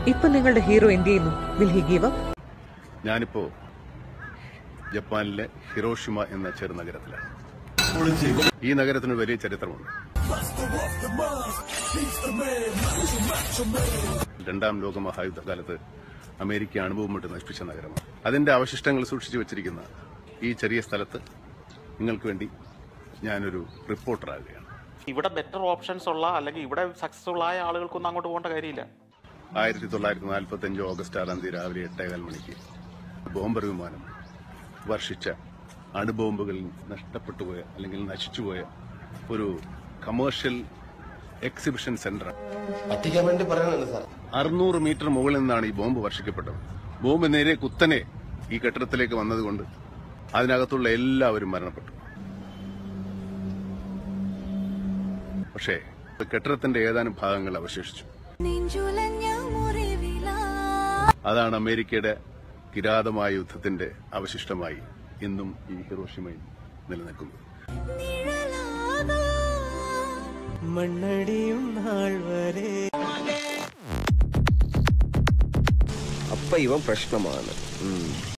ഇപ്പൊ നിങ്ങളുടെ ഹീറോ എന്ത് ചെയ്യുന്നു വിൽ ഹി ഗീവ് അപ്പ് ഞാനിപ്പോ ജപ്പാനിലെ ഹിരോഷിമ എന്ന ചെറുനഗരത്തിലാണ് ഈ നഗരത്തിന് വലിയ ചരിത്രമുണ്ട് രണ്ടാം ലോക മഹായുദ്ധകാലത്ത് അമേരിക്ക അണുബോംബിട്ട് നശിപ്പിച്ച നഗരമാണ് അതിന്റെ അവശിഷ്ടങ്ങൾ സൂക്ഷിച്ചു വെച്ചിരിക്കുന്ന ഈ ചെറിയ സ്ഥലത്ത് നിങ്ങൾക്ക് വേണ്ടി ഞാനൊരു റിപ്പോർട്ടറാകുകയാണ് ഇവിടെ ബെറ്റർ ഓപ്ഷൻസ് ഉള്ള അല്ലെങ്കിൽ ഇവിടെ സക്സസ്ഫുൾ ആയ ആളുകൾക്കൊന്നും അങ്ങോട്ട് പോകേണ്ട കാര്യമില്ല ആയിരത്തി തൊള്ളായിരത്തി നാൽപ്പത്തി അഞ്ച് ഓഗസ്റ്റ് ആറാം തീയതി രാവിലെ എട്ടേകാൽ മണിക്ക് ബോംബർ വിമാനം വർഷിച്ച അണുബോംബുകളിൽ നഷ്ടപ്പെട്ടുപോയ അല്ലെങ്കിൽ നശിച്ചുപോയ ഒരു കമേഴ്ഷ്യൽ എക്സിബിഷൻ സെന്റർ പറ്റിക്കാൻ വേണ്ടി പറയണല്ലോ സാർ അറുന്നൂറ് മീറ്റർ മുകളിൽ നിന്നാണ് ഈ ബോംബ് വർഷിക്കപ്പെട്ടത് ബോംബ് നേരെ കുത്തനെ ഈ കെട്ടിടത്തിലേക്ക് വന്നതുകൊണ്ട് അതിനകത്തുള്ള എല്ലാവരും മരണപ്പെട്ടു പക്ഷേ കെട്ടിടത്തിന്റെ ഏതാനും ഭാഗങ്ങൾ അവശേഷിച്ചു നെഞ്ചുലഞ്ഞ മുറിവിലാ അതാണ് അമേരിക്കയുടെ കിരാതമായ യുദ്ധത്തിന്റെ അവശിഷ്ടമായി ഇന്നും ഈ ഹിറോഷിമയിൽ നിലനിൽക്കുന്നത് നിഴലാകാ മണ്ണടിയും നാൾ വരെ അപ്പൊ ഇവൻ പ്രശ്നമാണ്